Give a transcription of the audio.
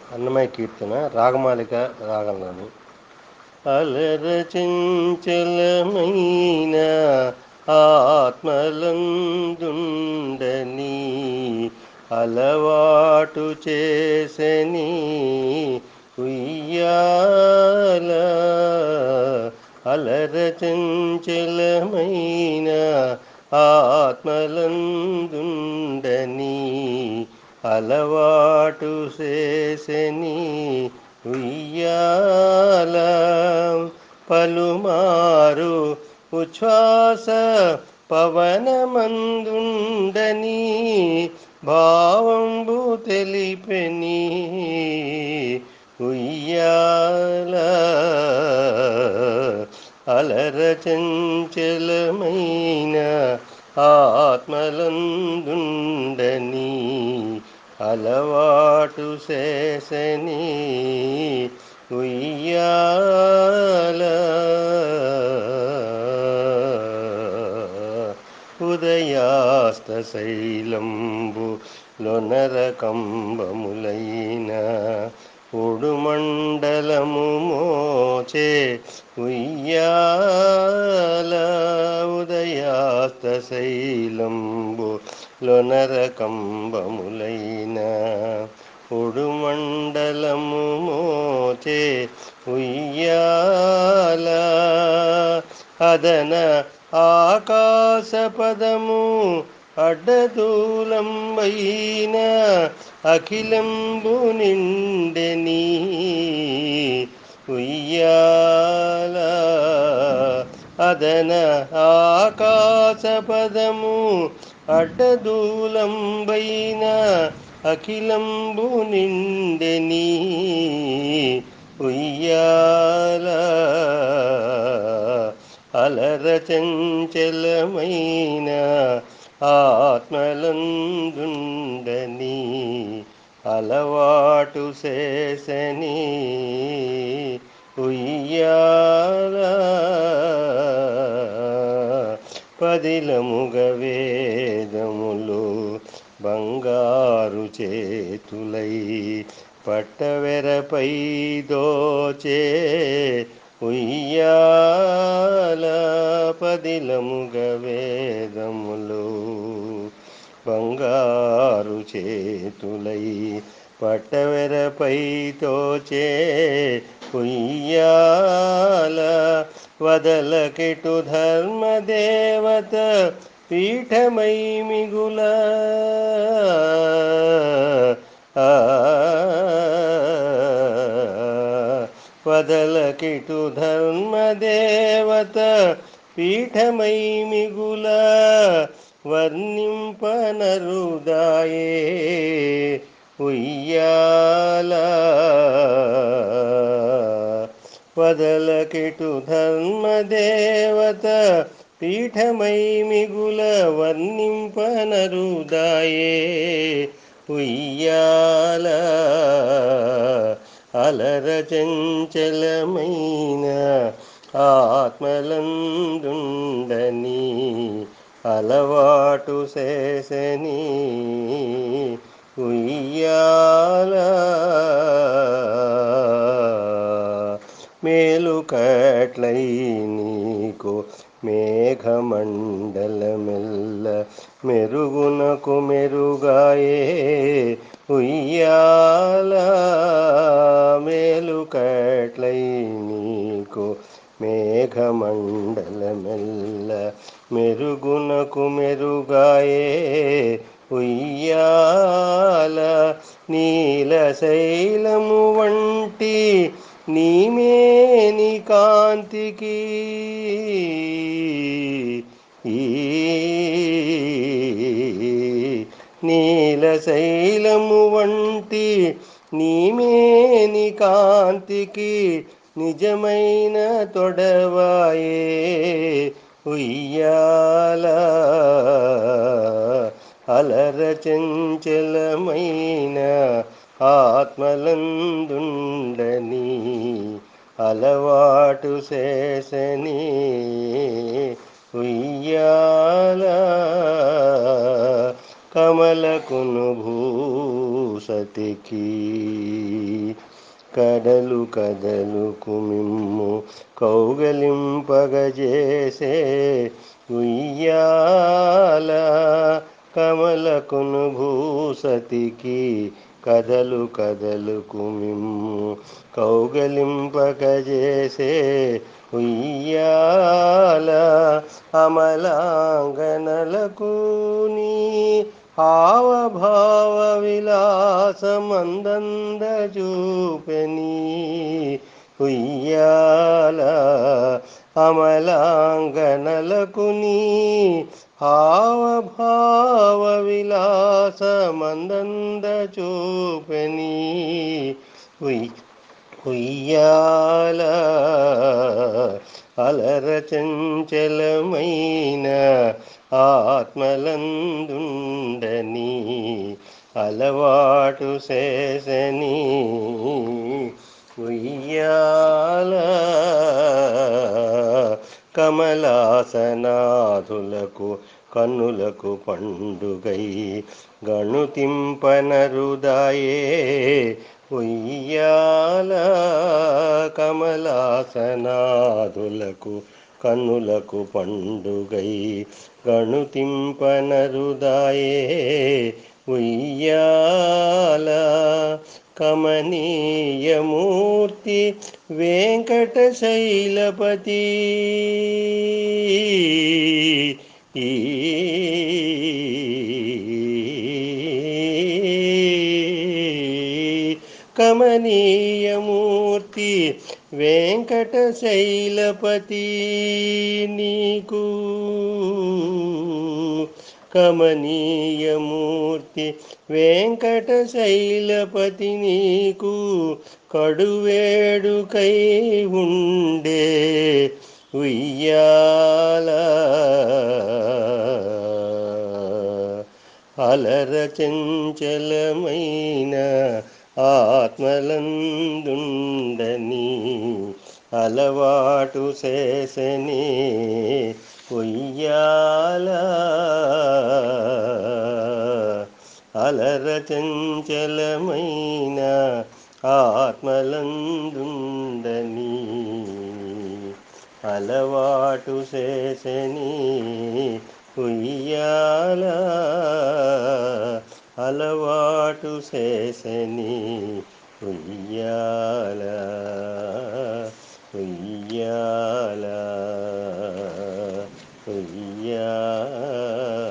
అన్నమయ్య కీర్తన రాగమాలిక రాగంలోను అలర చంచలమైన ఆత్మలందుండని అలవాటు చేసని ఉయ్యాల అలర చంచలమైన ఆత్మలందుండని అలవాటు చేసని ఉయ్యాల పలుమారు ఉచ్ఛ్వాస పవనమందుండని భావంబు తెలిపెని ఉయ్యాల అలర చంచలమైన ఆత్మలందుండని అలవాటు చేసని ఉయ్యాల ఉదయాస్త శైలంబు లొనరకంబములైన ఉడుమండలము మోచే ఉయ్యాల ఉదయాస్త శైలంబు లొనరకంబములైన ఉడుమండలము మోచే ఉయ్యాల అదన ఆకాశ పదము అడ్డదూలంబైన అఖిలంబు నిండెని ఉయ్యాల అదన ఆకాశ పదము అడ్డదూలంబైన అఖిలంబు నిండెని ఉయ్యాల అలర చంచలమైన ఆత్మలందుండని అలవాటు చేసని ఉయ్యాల పదిలముగ వేదములు బంగారు చేతులై పట్టవెరపై దోచే ఉయ్యాల పదిలముగ వేదములు బంగారు చేతులై పట్టవెరపై తోచే ఉయ్యాల వదలకెటు ధర్మదేవత పీఠమై మిగుల ఆ వదలకిటు ధర్మదేవత పీఠమై మిగుల వర్ణింపనరుదాయే ఉయ్యాల వదలకిటు ధర్మదేవత పీఠమై మిగుల వర్ణింపనరుదాయే ఉయ్యాల అలర చంచలమైన ఆత్మలందుండని అలవాటు చేసని ఉయ్యాల మేలుకట్లై నీకు మేఘమండలమెల్ల మెరుగునకు మెరుగాయే ఉయ్యాల మేలుకట్లై నీకు మేఘమండలమెల్ల మెరుగునకు మెరుగాయే ఉయ్యాల నీలశైలము వంటి నీమేని కాంతికి ఈ నీలశైలము వంటి నీమేని కాంతికి నిజమైన తొడవాయే ఉయ్యాల అలర చంచలమైన ఆత్మలందుండని అలవాటు చేసని ఉయ్యాల కమలకును భూసతికి కడలు కదలుకు మిమ్ము కౌగలింపగజేసే ఉయ్యాల కమలకును భూసతికి కదలు కదలుకు మిమ్ము కౌగలింపగజేసే ఉయ్యాల అమలాంగనలకు నీ హావభావ విలాసమందంద చూపెని ఉయ్యాల అమలాంగనలకు నీ హావభావ విలాసమందంద చూపెని ఉయ్ ఉయ్యాల అలర చంచలమైన ఆత్మలందుండని అలవాటు చేసని ఉయ్యాల కమలాసనాథులకు కన్నులకు పండుగై గణుతింపనరుదాయే ఉయ్యాల కమలాసనాదులకు కన్నులకు పండుగై గణుతింపనరుదాయే ఉయ్యాల కమనీయమూర్తి వెంకటశైలపతి ఈ కమనీయమూర్తి వెంకటశైలపతి నీకు కమనీయమూర్తి వెంకటశైలపతి నీకు కడువేడుకై ఉండే ఉయ్యాల అలర చంచలమైన ఆత్మలందుండని అలవాటు చేసని ఉయ్యాల అలర చంచలమైన ఆత్మలందుండని అలవాటు చేసని ఉయ్యాల అలవాటు చేసని ఉయ్యాల ఉయ్యాల ఉయ్యాల